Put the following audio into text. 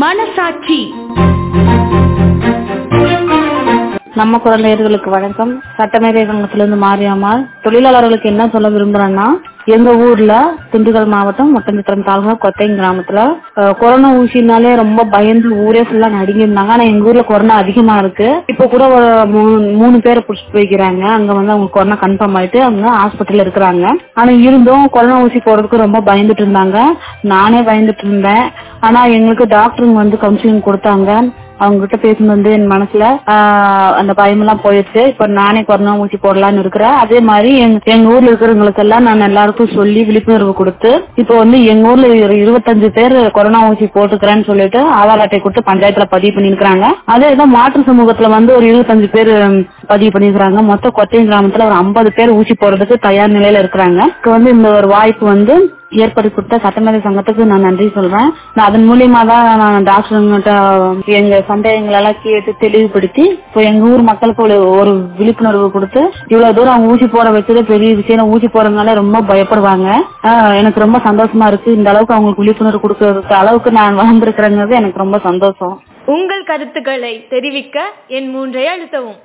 மனசாட்சி நம்ம குரல் நேயர்களுக்கு வணக்கம் சட்டமேதை சங்கத்திலிருந்து மாரியம்மாள் தொழிலாளர்களுக்கு என்ன சொல்ல விரும்புறேன்னா எங்க ஊர்ல திண்டுக்கல் மாவட்டம் ஒட்டஞ்சத்திரம் தாலுகா கொத்தைங்க கிராமத்துல அஹ், கொரோனா ஊசினாலே ரொம்ப பயந்து ஊரே ஃபுல்லா நடுங்கிருந்தாங்க ஆனா எங்க ஊர்ல கொரோனா அதிகமா இருக்கு இப்ப கூட ஒரு மூணு- மூணு பேரை புடிச்சிட்டு போய்க்கிறாங்க அங்க வந்து அவங்க கொரோனா கன்ஃபார்ம் ஆயிட்டு அவங்க ஹாஸ்பிட்டல்ல இருக்கிறாங்க ஆனா இருந்தும் கொரோனா ஊசி போடுறதுக்கு ரொம்ப பயந்துட்டு இருந்தாங்க நானே பயந்துட்டு இருந்தேன் ஆனா எங்களுக்கு டாக்டருங்க வந்து கவுன்சிலிங் கொடுத்தாங்க அவங்க கிட்ட பேசுனது வந்து என் மனசுல ஆஹ், அந்த பயமெல்லாம் போயிடுச்சு இப்ப நானே கொரோனா ஊசி போடலாம்னு இருக்கிறேன் அதே மாதிரி எங்க எங்க ஊர்ல இருக்கிறவங்களுக்கு எல்லாம் நான் எல்லாருக்கும் சொல்லி விழிப்புணர்வு கொடுத்து இப்போ வந்து எங்க ஊர்ல ஒரு இருபத்தஞ்சு பேர் கொரோனா ஊசி போட்டுக்கிறேன்னு சொல்லிட்டு ஆதார் அட்டை கொடுத்து பஞ்சாயத்துல பதிவு பண்ணிருக்காங்க அதே தான் மாற்று சமூகத்துல வந்து ஒரு இருபத்தஞ்சு பேர் ம், பதிவு பண்ணிருக்காங்க மொத்தம் கொத்தையம் கிராமத்துல ஒரு ஐம்பது பேர் ஊசி போடுறதுக்கு தயார் நிலையில இருக்கிறாங்க இப்ப வந்து இந்த ஒரு வாய்ப்பு வந்து ஏற்படுத்தி கொடுத்த சட்டமேதை சங்கத்துக்கு நான் நன்றி சொல்றேன் நான் அதன் மூலியமா தான் நான் டாக்டருங்கிட்ட எங்க சந்தேகங்கள் எல்லாம் கேட்டு தெளிவுபடுத்தி இப்போ எங்க ஊர் மக்களுக்கு ஒரு ஒரு விழிப்புணர்வு கொடுத்து இவ்வளவு தூரம் அவங்க ஊசி போட வச்சது பெரிய விஷயம் ஊசி போறதுனால ரொம்ப பயப்படுவாங்க ஆஹ் எனக்கு ரொம்ப சந்தோஷமா இருக்கு இந்த அளவுக்கு அவங்களுக்கு விழிப்புணர்வு கொடுக்கறதுக்கு அளவுக்கு நான் வளர்ந்துருக்கிறேங்கிறது எனக்கு ரொம்ப சந்தோஷம் உங்கள் கருத்துக்களை தெரிவிக்க என் மூன்றை அழுத்தவும்